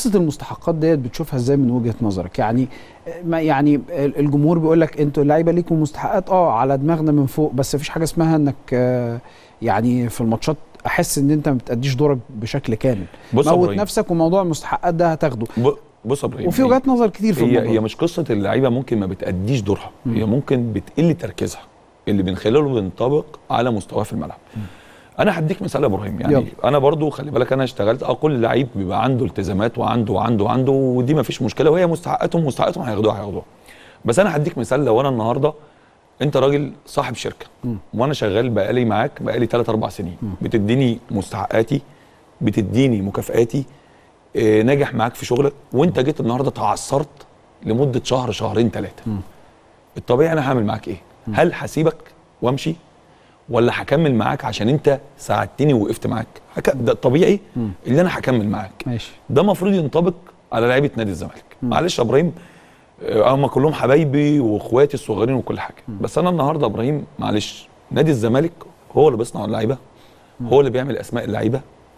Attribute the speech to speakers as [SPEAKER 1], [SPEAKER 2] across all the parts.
[SPEAKER 1] قصه المستحقات ديت بتشوفها ازاي من وجهه نظرك يعني ما يعني الجمهور بيقول لك انتوا اللعيبه ليكم مستحقات اه على دماغنا من فوق بس مفيش حاجه اسمها انك آه، يعني في الماتشات احس ان انت ما بتاديش دورك بشكل كامل
[SPEAKER 2] بص يا
[SPEAKER 1] موت
[SPEAKER 2] إبراهيم.
[SPEAKER 1] نفسك وموضوع المستحقات ده هتاخده
[SPEAKER 2] ب- بص يا ابراهيم
[SPEAKER 1] وفي
[SPEAKER 2] هي-
[SPEAKER 1] وجهات نظر كتير في
[SPEAKER 2] هي
[SPEAKER 1] الموضوع
[SPEAKER 2] هي مش قصه اللعيبه ممكن ما بتاديش دورها هي ممكن بتقل تركيزها اللي من خلاله بينطبق على مستواه في الملعب انا هديك مثال يا ابراهيم يعني
[SPEAKER 1] يلا.
[SPEAKER 2] انا برضو خلي بالك انا اشتغلت اه كل لعيب بيبقى عنده التزامات وعنده وعنده وعنده ودي ما فيش مشكله وهي مستحقاتهم مستحقاتهم هياخدوها هياخدوها بس انا هديك مثال لو انا النهارده انت راجل صاحب شركه وانا شغال بقالي معاك بقالي 3 4 سنين بتديني مستحقاتي بتديني مكافآتي آه، ناجح معاك في شغلك وانت جيت النهارده تعثرت لمده شهر شهرين ثلاثه الطبيعي انا هعمل معاك ايه هل هسيبك وامشي ولا هكمل معاك عشان انت ساعدتني ووقفت معاك هك... ده الطبيعي اللي انا هكمل معاك
[SPEAKER 1] ماشي
[SPEAKER 2] ده المفروض ينطبق على لعيبه نادي الزمالك معلش يا ابراهيم آه، هم كلهم حبايبي واخواتي الصغيرين وكل حاجه بس انا النهارده يا ابراهيم معلش نادي الزمالك هو اللي بيصنع اللعيبه هو اللي بيعمل اسماء اللعيبه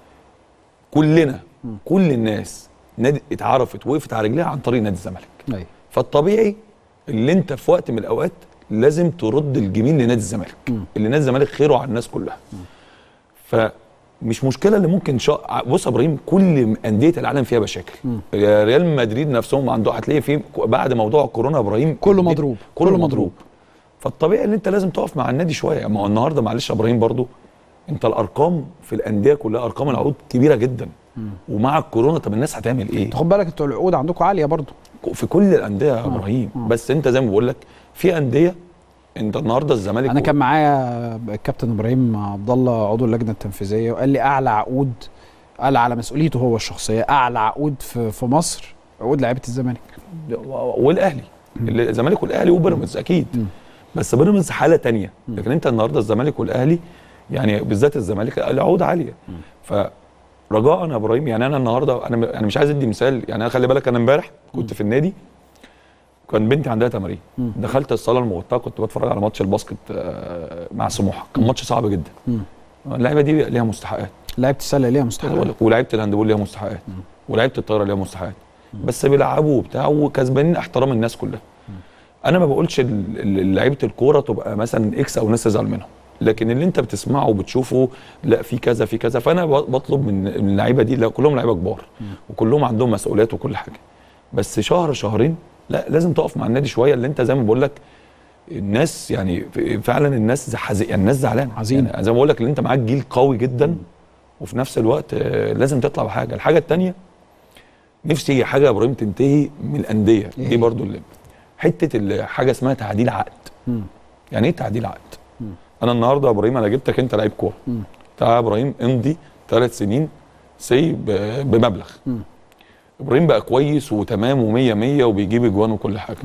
[SPEAKER 2] كلنا كل الناس نادي اتعرفت وقفت على رجليها عن طريق نادي الزمالك
[SPEAKER 1] ايوه
[SPEAKER 2] فالطبيعي اللي انت في وقت من الاوقات لازم ترد الجميل لنادي الزمالك اللي نادي الزمالك خيره على الناس كلها فمش مشكله اللي ممكن شا... بص يا ابراهيم كل انديه العالم فيها مشاكل ريال مدريد نفسهم عنده هتلاقي في بعد موضوع الكورونا يا ابراهيم
[SPEAKER 1] كله
[SPEAKER 2] الدنيا-
[SPEAKER 1] مضروب.
[SPEAKER 2] كله,
[SPEAKER 1] كله
[SPEAKER 2] مضروب.
[SPEAKER 1] مضروب.
[SPEAKER 2] فالطبيعي ان انت لازم تقف مع النادي شويه ما هو النهارده معلش يا ابراهيم برضو انت الارقام في الانديه كلها ارقام العقود كبيره جدا ومع الكورونا طب الناس هتعمل ايه
[SPEAKER 1] خد بالك انتوا العقود عندكم عاليه برضو
[SPEAKER 2] في كل الانديه يا ابراهيم بس انت زي ما بقول لك في انديه انت النهارده الزمالك
[SPEAKER 1] انا كان معايا الكابتن ابراهيم عبد الله عضو اللجنه التنفيذيه وقال لي اعلى عقود قال على مسؤوليته هو الشخصيه اعلى عقود في, في مصر عقود لعيبه الزمالك
[SPEAKER 2] والاهلي اللي- الزمالك والاهلي وبيراميدز اكيد بس بيراميدز حاله تانية لكن انت النهارده الزمالك والاهلي يعني بالذات الزمالك العقود عاليه فرجاء يا ابراهيم يعني انا النهارده انا انا مش عايز ادي مثال يعني انا خلي بالك انا امبارح كنت في النادي كان بنتي عندها تمارين دخلت الصاله المغطاه كنت بتفرج على ماتش الباسكت آه، مع سموحه كان ماتش صعب جدا اللعيبه دي ليها مستحقات
[SPEAKER 1] لعيبه السله ليها
[SPEAKER 2] بقول
[SPEAKER 1] مستحقات
[SPEAKER 2] لك ولعيبه الهاندبول ليها مستحقات ولعيبه الطايره ليها مستحقات بس بيلعبوا وبتاع وكسبانين احترام الناس كلها انا ما بقولش ال- ال- لعيبه الكوره تبقى مثلا اكس او ناس تزعل منهم لكن اللي انت بتسمعه وبتشوفه لا في كذا في كذا فانا ب- بطلب من من اللعيبه دي لا كلهم لعيبه كبار وكلهم عندهم مسؤوليات وكل حاجه بس شهر شهرين لا لازم تقف مع النادي شويه اللي انت زي ما بقول لك الناس يعني ف- فعلا الناس حزين يعني الناس زعلانه
[SPEAKER 1] حزينة.
[SPEAKER 2] يعني زي ما بقول لك اللي انت معاك جيل قوي جدا وفي نفس الوقت آه، لازم تطلع بحاجه الحاجه الثانيه نفسي حاجه يا ابراهيم تنتهي من الانديه
[SPEAKER 1] إيه
[SPEAKER 2] دي
[SPEAKER 1] هي؟
[SPEAKER 2] برضو اللي حته اللي حاجه اسمها تعديل عقد
[SPEAKER 1] مم.
[SPEAKER 2] يعني ايه تعديل عقد انا النهارده يا ابراهيم انا جبتك انت لعيب كوره
[SPEAKER 1] مم.
[SPEAKER 2] تعالى يا ابراهيم امضي ثلاث سنين سي ب- بمبلغ
[SPEAKER 1] مم.
[SPEAKER 2] ابراهيم بقى كويس وتمام و100 100 وبيجيب اجوان وكل حاجه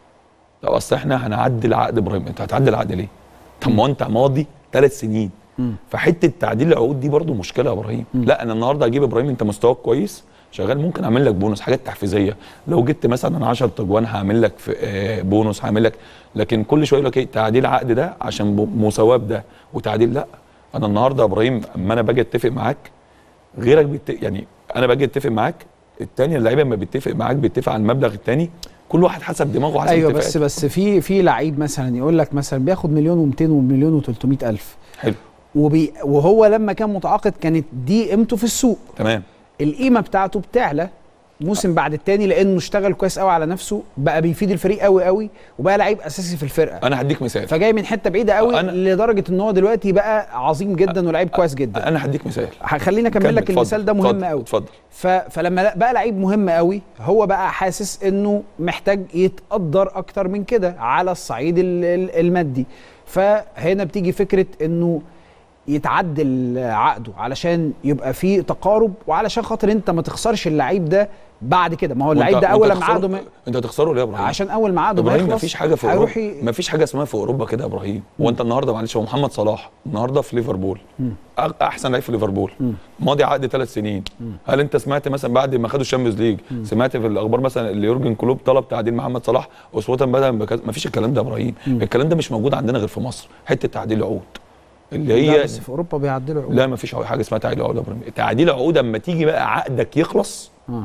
[SPEAKER 2] طب اصل احنا هنعدل عقد ابراهيم انت هتعدل عقد ليه؟ طب ما هو انت ماضي ثلاث سنين
[SPEAKER 1] مم.
[SPEAKER 2] فحته تعديل العقود دي برضو مشكله يا ابراهيم لا انا النهارده اجيب ابراهيم انت مستواك كويس شغال ممكن اعمل لك بونص حاجات تحفيزيه لو جبت مثلا 10 تجوان هعمل لك في آه، بونص هعمل لك لكن كل شويه يقول لك ايه تعديل عقد ده عشان ب- مساواه ده وتعديل لا انا النهارده يا ابراهيم اما انا باجي اتفق معاك غيرك بيت... يعني انا باجي اتفق معاك التاني اللعيبه لما بيتفق معاك بيتفق على المبلغ التاني كل واحد حسب دماغه حسب
[SPEAKER 1] ايوه
[SPEAKER 2] اتفاقاته.
[SPEAKER 1] بس بس في في لعيب مثلا يقول لك مثلا بياخد مليون و200 ومليون و300 الف
[SPEAKER 2] حلو
[SPEAKER 1] وبي وهو لما كان متعاقد كانت دي قيمته في السوق
[SPEAKER 2] تمام
[SPEAKER 1] القيمه بتاعته بتعلى موسم بعد التاني لانه اشتغل كويس قوي على نفسه بقى بيفيد الفريق قوي قوي وبقى لعيب اساسي في الفرقه
[SPEAKER 2] انا هديك مثال
[SPEAKER 1] فجاي من حته بعيده قوي
[SPEAKER 2] أنا-
[SPEAKER 1] لدرجه ان هو دلوقتي بقى عظيم جدا ولعيب كويس جدا
[SPEAKER 2] انا هديك مثال
[SPEAKER 1] خليني اكمل لك
[SPEAKER 2] كمل،
[SPEAKER 1] المثال ده
[SPEAKER 2] اتفضل،
[SPEAKER 1] مهم
[SPEAKER 2] اتفضل،
[SPEAKER 1] قوي
[SPEAKER 2] اتفضل
[SPEAKER 1] ف... فلما لا- بقى لعيب مهم قوي هو بقى حاسس انه محتاج يتقدر اكتر من كده على الصعيد ال- ال- المادي فهنا بتيجي فكره انه يتعدل عقده علشان يبقى فيه تقارب وعلشان خاطر انت ما تخسرش اللعيب ده بعد كده ما هو اللعيب
[SPEAKER 2] وانت-
[SPEAKER 1] ده اول
[SPEAKER 2] وانت
[SPEAKER 1] ما عقده
[SPEAKER 2] تخسره-
[SPEAKER 1] ما
[SPEAKER 2] انت هتخسره ليه يا ابراهيم
[SPEAKER 1] عشان اول ما عقده ما
[SPEAKER 2] ابراهيم
[SPEAKER 1] يخلص
[SPEAKER 2] مفيش حاجه في
[SPEAKER 1] هيروح
[SPEAKER 2] اوروبا
[SPEAKER 1] ي-
[SPEAKER 2] مفيش حاجه اسمها في اوروبا كده يا ابراهيم هو انت النهارده معلش هو محمد صلاح النهارده في ليفربول أغ- احسن لعيب في ليفربول ماضي عقد ثلاث سنين هل انت سمعت مثلا بعد ما خدوا الشامبيونز ليج سمعت في الاخبار مثلا اللي يورجن كلوب طلب تعديل محمد صلاح اسوه بدلا بكذا مفيش الكلام ده يا ابراهيم الكلام ده مش موجود عندنا غير في مصر حته تعديل عقود اللي
[SPEAKER 1] لا
[SPEAKER 2] هي
[SPEAKER 1] بس في اوروبا بيعدلوا عقود
[SPEAKER 2] لا مفيش حاجه اسمها تعديل عقود يا ابراهيم تعديل عقود اما تيجي بقى عقدك يخلص
[SPEAKER 1] آه.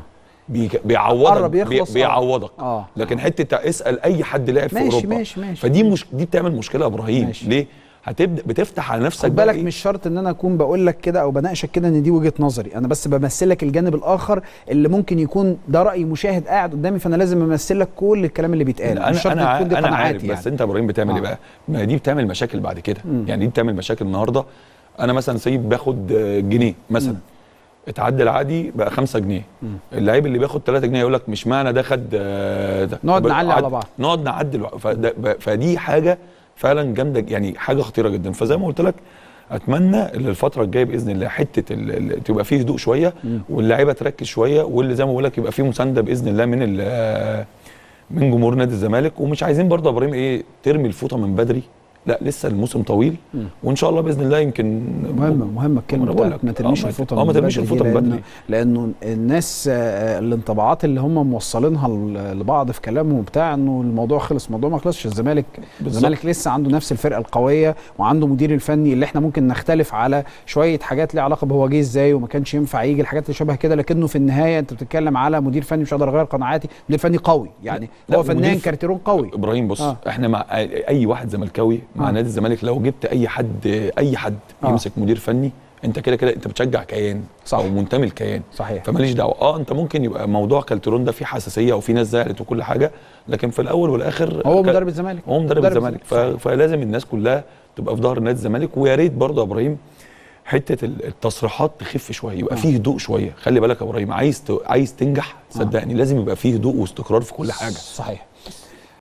[SPEAKER 2] بي- بيعوضك
[SPEAKER 1] قرب
[SPEAKER 2] بي-
[SPEAKER 1] يخلص، آه.
[SPEAKER 2] بيعوضك
[SPEAKER 1] آه.
[SPEAKER 2] لكن حته تع- اسال اي حد لعب في
[SPEAKER 1] ماشي،
[SPEAKER 2] اوروبا
[SPEAKER 1] ماشي، ماشي.
[SPEAKER 2] فدي مش دي بتعمل مشكله يا ابراهيم
[SPEAKER 1] ماشي.
[SPEAKER 2] ليه هتبدا بتفتح على نفسك
[SPEAKER 1] خد
[SPEAKER 2] بقى
[SPEAKER 1] بالك
[SPEAKER 2] إيه؟
[SPEAKER 1] مش شرط ان انا اكون بقول لك كده او بناقشك كده ان دي وجهه نظري انا بس بمثل لك الجانب الاخر اللي ممكن يكون ده راي مشاهد قاعد قدامي فانا لازم امثل لك كل الكلام اللي بيتقال
[SPEAKER 2] انا
[SPEAKER 1] مش شرط
[SPEAKER 2] انا
[SPEAKER 1] تكون دي
[SPEAKER 2] انا
[SPEAKER 1] قناعاتي
[SPEAKER 2] عارف
[SPEAKER 1] يعني.
[SPEAKER 2] بس انت يا ابراهيم بتعمل
[SPEAKER 1] آه.
[SPEAKER 2] ايه بقى ما دي بتعمل مشاكل بعد كده يعني دي بتعمل مشاكل النهارده انا مثلا سيب باخد آه، جنيه مثلا اتعدل عادي بقى 5 جنيه اللعيب اللي بياخد 3 جنيه يقول لك مش معنى ده خد آه، ده
[SPEAKER 1] نقعد
[SPEAKER 2] طب
[SPEAKER 1] نعلي على
[SPEAKER 2] عد-
[SPEAKER 1] بعض.
[SPEAKER 2] نقعد نعدل فده ب- فدي حاجه فعلا جامده يعني حاجه خطيره جدا فزي ما قلت لك اتمنى ان الفتره الجايه باذن الله حته ال- ال- تبقى فيه هدوء شويه واللعيبه تركز شويه واللي زي ما بقول لك يبقى فيه مسانده باذن الله من ال- آه، من جمهور نادي الزمالك ومش عايزين برضه يا ابراهيم ايه ترمي الفوطه من بدري لا لسه الموسم طويل وان شاء الله باذن الله يمكن
[SPEAKER 1] مهمه مهمه الكلمه
[SPEAKER 2] أنا بقول
[SPEAKER 1] بتاعت
[SPEAKER 2] لك.
[SPEAKER 1] ما ترميش
[SPEAKER 2] آه، ما-
[SPEAKER 1] الفوطه
[SPEAKER 2] آه، ما
[SPEAKER 1] من
[SPEAKER 2] ترميش
[SPEAKER 1] بدري
[SPEAKER 2] الفوطة
[SPEAKER 1] دي
[SPEAKER 2] من
[SPEAKER 1] لأن-
[SPEAKER 2] بدري.
[SPEAKER 1] لانه الناس آه، الانطباعات اللي هم موصلينها ل- لبعض في كلامهم وبتاع انه الموضوع خلص الموضوع ما خلصش الزمالك
[SPEAKER 2] بالظبط.
[SPEAKER 1] الزمالك لسه عنده نفس الفرقه القويه وعنده مدير الفني اللي احنا ممكن نختلف على شويه حاجات ليها علاقه بهو جه ازاي وما كانش ينفع يجي الحاجات اللي شبه كده لكنه في النهايه انت بتتكلم على مدير فني مش هقدر اغير قناعاتي مدير فني قوي يعني
[SPEAKER 2] لا،
[SPEAKER 1] هو فنيا
[SPEAKER 2] مدير ف-
[SPEAKER 1] كارتيرون قوي
[SPEAKER 2] ابراهيم بص
[SPEAKER 1] آه.
[SPEAKER 2] آه. احنا مع اي واحد زملكاوي مع
[SPEAKER 1] آه.
[SPEAKER 2] آه. نادي الزمالك لو جبت اي حد اي حد
[SPEAKER 1] آه.
[SPEAKER 2] آه. يمسك مدير فني انت كده كده انت بتشجع كيان
[SPEAKER 1] صح.
[SPEAKER 2] او منتمي لكيان
[SPEAKER 1] صحيح
[SPEAKER 2] فماليش دعوه اه انت ممكن يبقى موضوع كالترون ده فيه حساسيه وفي ناس زعلت وكل حاجه لكن في الاول والاخر
[SPEAKER 1] هو
[SPEAKER 2] ك-
[SPEAKER 1] مدرب الزمالك
[SPEAKER 2] هو مدرب,
[SPEAKER 1] مدرب
[SPEAKER 2] الزمالك ف...
[SPEAKER 1] صحيح.
[SPEAKER 2] فلازم الناس كلها تبقى في ظهر نادي الزمالك ويا ريت برضه يا ابراهيم حته ال- التصريحات تخف شويه يبقى
[SPEAKER 1] آه.
[SPEAKER 2] فيه هدوء شويه خلي بالك يا ابراهيم عايز ت... عايز تنجح صدقني لازم يبقى فيه هدوء واستقرار في كل حاجه
[SPEAKER 1] صحيح